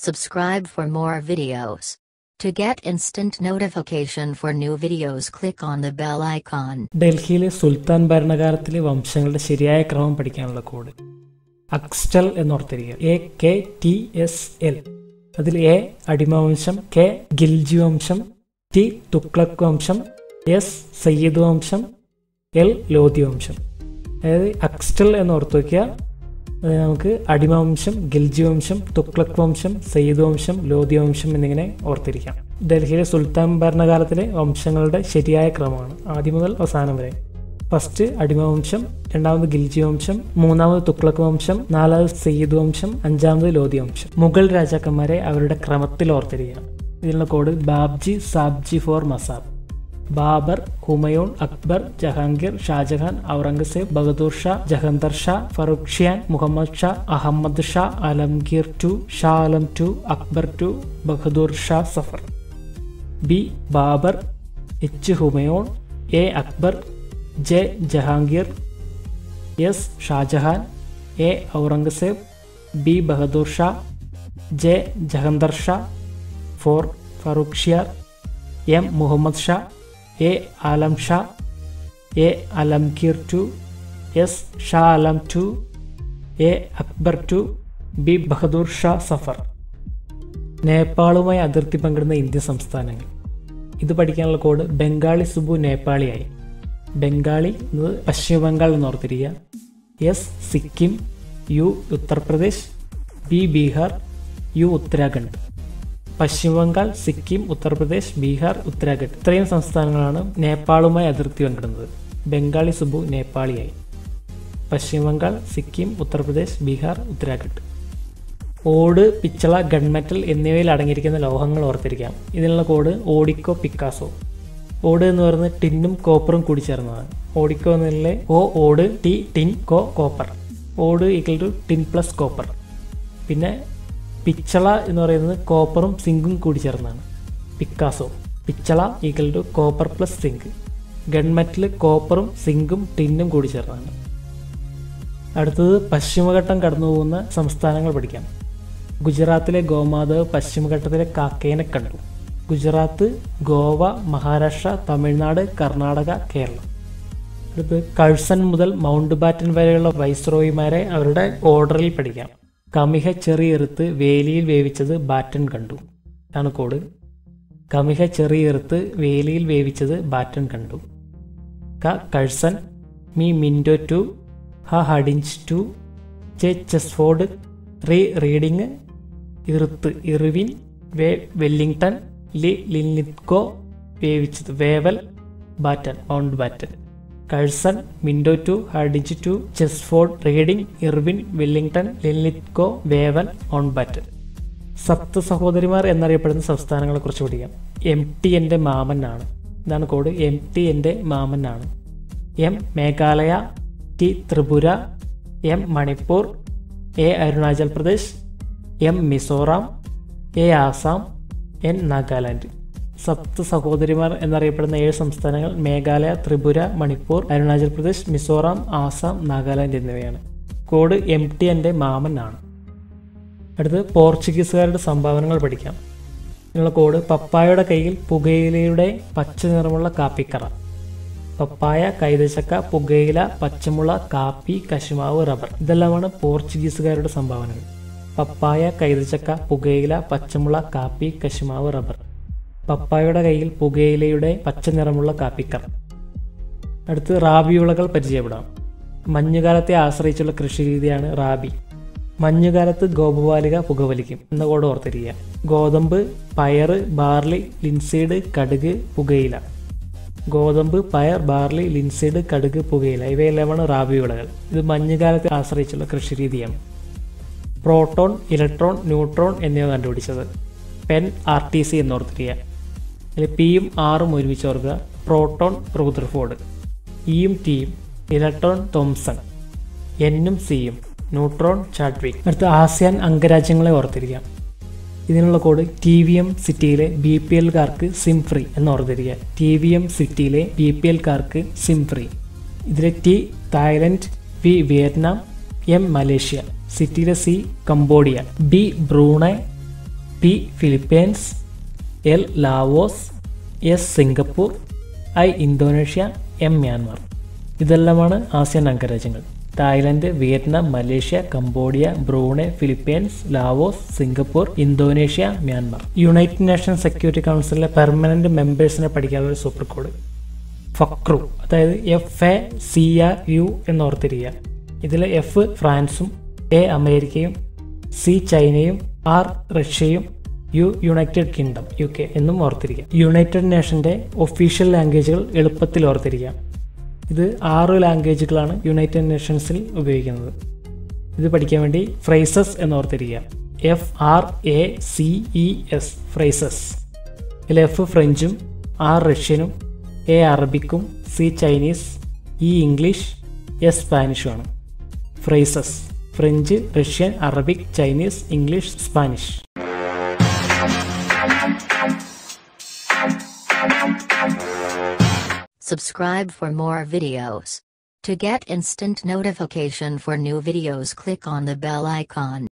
Subscribe for more videos. To get instant notification for new videos, click on the bell icon. ഡൽഹിയിലെ സുൽത്താൻ ഭരണകാലത്തിലെ വംശങ്ങളുടെ ശരിയായ ക്രമം പഠിക്കാനുള്ള code അക്സ്റ്റൽ എന്നോർത്തിരിക്കുക A K T S L അതിൽ A അടിമവംശം കെ ഗിൽജി വംശം ടി തുക്ലക് വംശം എസ് സയ്യിദ് വംശം എൽ ലോധി വംശം അതായത് അക്സ്റ്റൽ എന്ന് ഓർത്ത് വയ്ക്കുക അത് നമുക്ക് അടിമവംശം ഗിൽജി വംശം തുക്ലക് വംശം സയ്യിദ് വംശം ലോധി വംശം എന്നിങ്ങനെ ഓർത്തിരിക്കാം ഡൽഹിയിലെ സുൽത്താൻ ഭരണകാലത്തിലെ വംശങ്ങളുടെ ശരിയായ ക്രമമാണ് ആദ്യം മുതൽ അവസാനം വരെ ഫസ്റ്റ് അടിമവംശം രണ്ടാമത് ഗിൽജി വംശം മൂന്നാമത് തുക്ലക് വംശം നാലാമത് സയ്യിദ് വംശം അഞ്ചാമത് ലോധി വംശം മുഗൾ രാജാക്കന്മാരെ അവരുടെ ക്രമത്തിൽ ഓർത്തിരിക്കുക ഇതിനുള്ള കോഡ് ബാബ്ജി സാബ്ജി ഫോർ മസാബ് Babur Humayun Akbar Jahangir Shahjahan Aurangzeb Bahadur Shah Jahandar Shah Farrukh Siyar Muhammad Shah Ahmad Shah Alamgir two Shah Alam two Akbar two Bahadur Shah Zafar B Babur H Humayun A Akbar J Jahangir S Shahjahan A Aurangzeb B Bahadur Shah J Jahandar Shah F Farrukh Siyar M Muhammad Shah A Alam Shah A Alamgir two S Shah Alam two A Akbar two B Bahadur Shah Zafar നേപ്പാളുമായി അതിർത്തി പങ്കിടുന്ന ഇന്ത്യൻ സംസ്ഥാനങ്ങൾ ഇത് പഠിക്കാനുള്ള കോഡ് ബംഗാളി സുബു നേപ്പാളിയായി ബംഗാളി എന്നത് പശ്ചിമ ബംഗാൾ എന്ന് ഓർത്തിരിക്കുക S Sikkim U Uttar Pradesh B Bihar U Uttarakhand Paschima Bangal Sikkim Uttar Pradesh Bihar Uttarakhand ഇത്രയും സംസ്ഥാനങ്ങളാണ് നേപ്പാളുമായി അതിർത്തി പങ്കിടുന്നത് ബംഗാളി സുബു നേപ്പാളിയായി പശ്ചിമ ബംഗാൾ സിക്കിം ഉത്തർപ്രദേശ് ബീഹാർ ഉത്തരാഖണ്ഡ് ഓട് പിച്ചള ഗൺമെറ്റൽ എന്നിവയിൽ അടങ്ങിയിരിക്കുന്ന ലോഹങ്ങൾ ഓർത്തിരിക്കാം ഇതിനുള്ള കോഡ് ഓഡിക്കോ പിക്കാസോ ഓട് എന്ന് പറയുന്നത് ടിന്നും കോപ്പറും കൂടി ചേർന്നതാണ് ഓഡിക്കോ എന്നതിലെ ഓ ഓട് ടി ടിൻ കോ കോപ്പർ ഓട് equal to tin plus copper പിന്നെ പിച്ചള എന്ന് പറയുന്നത് കോപ്പറും സിങ്കും കൂടി ചേർന്നതാണ് പിക്കാസോ പിച്ചള equal to copper plus zinc gunmetal കോപ്പറും സിങ്കും ടിന്നും കൂടി ചേർന്നതാണ് അടുത്തത് പശ്ചിമഘട്ടം കടന്നു പോകുന്ന സംസ്ഥാനങ്ങൾ പഠിക്കാം ഗുജറാത്തിലെ ഗോമാതാവ് പശ്ചിമഘട്ടത്തിലെ കാക്കേനെ കണ്ടു ഗുജറാത്ത് ഗോവ മഹാരാഷ്ട്ര തമിഴ്നാട് കർണാടക കേരളം അടുത്ത് കഴ്സൺ മുതൽ മൗണ്ട് ബാറ്റൻ വരെയുള്ള വൈസ്രോയിമാരെ അവരുടെ ഓർഡറിൽ പഠിക്കാം കമിഹ ചെറിയെറുത്ത് വേലിയിൽ വേവിച്ചത് ബാറ്റൻ കണ്ടു ആണ് കോഡ് കമിഹ ചെറിയെറുത്ത് വേലിയിൽ വേവിച്ചത് ബാറ്റൻ കണ്ടു ക കഴ്സൺ മി മിൻഡോ ടു ഹ ഹഡിഞ്ച് ടു ചെ ചെസ്ഫോർഡ് റീ റീഡിങ് ഇറുത്ത് ഇറിവിൻ വേ വെല്ലിംഗ്ടൺ ലി ലിൻലിത്കോ വേവിച്ചത് Wavell Batten Mountbatten Curzon Minto two Hardinge two Chelmsford Reading Irwin Willingdon Linlithgow Wavell Mountbatten സപ്ത സഹോദരിമാർ എന്നറിയപ്പെടുന്ന സംസ്ഥാനങ്ങളെ കുറിച്ച് പഠിക്കാം എം ടി എൻ്റെ മാമനാണ് ഇതാണ് കോഡ് എം ടി എൻ്റെ മാമനാണ് M Meghalaya T Tripura M Manipur A Arunachal Pradesh M Mizoram A Assam N Nagaland സപ്ത സഹോദരിമാർ എന്നറിയപ്പെടുന്ന ഏഴ് സംസ്ഥാനങ്ങൾ മേഘാലയ ത്രിപുര മണിപ്പൂർ അരുണാചൽ പ്രദേശ് മിസോറാം ആസാം നാഗാലാൻഡ് എന്നിവയാണ് കോഡ് എം ടി എൻ്റെ മാമൻ ആണ് അടുത്ത് പോർച്ചുഗീസുകാരുടെ സംഭാവനകൾ പഠിക്കാം ഇതിനുള്ള കോഡ് പപ്പായയുടെ കയ്യിൽ പുകയിലയുടെ പച്ച നിറമുള്ള കാപ്പിക്കറ പപ്പായ കൈതച്ചക്ക പുകയില പച്ചമുള കാപ്പി കശുമാവ് റബ്ബർ ഇതെല്ലാമാണ് പോർച്ചുഗീസുകാരുടെ സംഭാവനകൾ പപ്പായ കൈതച്ചക്ക പുകയില പച്ചമുള കാപ്പി കശുമാവ് റബ്ബർ പപ്പായയുടെ കയ്യിൽ പുകയിലയുടെ പച്ച നിറമുള്ള കാപ്പിക്കർ അടുത്ത് റാബി വിളകൾ പരിചയപ്പെടാം മഞ്ഞുകാലത്തെ ആശ്രയിച്ചുള്ള കൃഷിരീതിയാണ് റാബി മഞ്ഞുകാലത്ത് ഗോപബാലിക പുകവലിക്കും എന്ന കോഡ് ഓർത്തിരിക്കുക ഗോതമ്പ് പയറ് ബാർലി ലിൻസീഡ് കടുക് പുകയില ഗോതമ്പ് പയർ ബാർലി ലിൻസീഡ് കടുക് പുകയില ഇവയെല്ലാമാണ് റാബി വിളകൾ ഇത് മഞ്ഞുകാലത്തെ ആശ്രയിച്ചുള്ള കൃഷിരീതിയാണ് പ്രോട്ടോൺ ഇലക്ട്രോൺ ന്യൂട്രോൺ എന്നിവ കണ്ടുപിടിച്ചത് പെൻ ആർ ടി സി എന്നോർത്തിരിക്കുക അതിൽ പിയും ആറും ഒരുമിച്ച് ഓർക്കുക പ്രോട്ടോൺ റുദർഫോർഡ് ഇയും ടിയും ഇലക്ട്രോൺ തോംസൺ എന്നും സിയും ന്യൂട്രോൺ ചാഡ്വിക് അടുത്ത ആസിയാൻ അംഗരാജ്യങ്ങളെ ഓർത്തിരിക്കാം ഇതിനുള്ള കോഡ് ടി വി എം സിറ്റിയിലെ ബി പി എൽക്കാർക്ക് സിം ഫ്രീ എന്ന് ഓർത്തിരിക്കുക ടി വി എം സിറ്റിയിലെ ബി പി എൽക്കാർക്ക് സിം ഫ്രീ ഇതിലെ T Thailand V Vietnam M Malaysia സിറ്റിയിലെ C Cambodia B Brunei P Philippines L Laos S Singapore I Indonesia M Myanmar ഇതെല്ലാമാണ് ASEAN അംഗരാജ്യങ്ങൾ Thailand Vietnam Malaysia Cambodia Brunei Philippines Laos Singapore Indonesia Myanmar United Nation security കൗൺസിലിലെ permanent മെമ്പേഴ്സിനെ പഠിക്കാനുള്ള ഒരു super code Fakhru അതായത് F A C R U എന്ന് ഓർത്തിരിക്കുക ഇതിൽ F ഫ്രാൻസും എ അമേരിക്കയും സി ചൈനയും ആർ റഷ്യയും U United Kingdom U K എന്നും ഓർത്തിരിക്കുക യുണൈറ്റഡ് നേഷന്റെ ഒഫീഷ്യൽ ലാംഗ്വേജുകൾ എളുപ്പത്തിൽ ഓർത്തിരിക്കാം ഇത് ആറ് ലാംഗ്വേജുകളാണ് യുണൈറ്റഡ് നേഷൻസിൽ ഉപയോഗിക്കുന്നത് ഇത് പഠിക്കാൻ വേണ്ടി ഫ്രൈസസ് എന്ന് ഓർത്തിരിക്കുക F R A C E S ഫ്രൈസസ് ഇതിൽ എഫ് ഫ്രഞ്ചും ആർ റഷ്യനും എ അറബിക്കും C Chinese E English S സ്പാനിഷുമാണ് ഫ്രൈസസ് French Russian Arabic Chinese English Spanish Subscribe for more videos. To get instant notification for new videos click on the bell icon.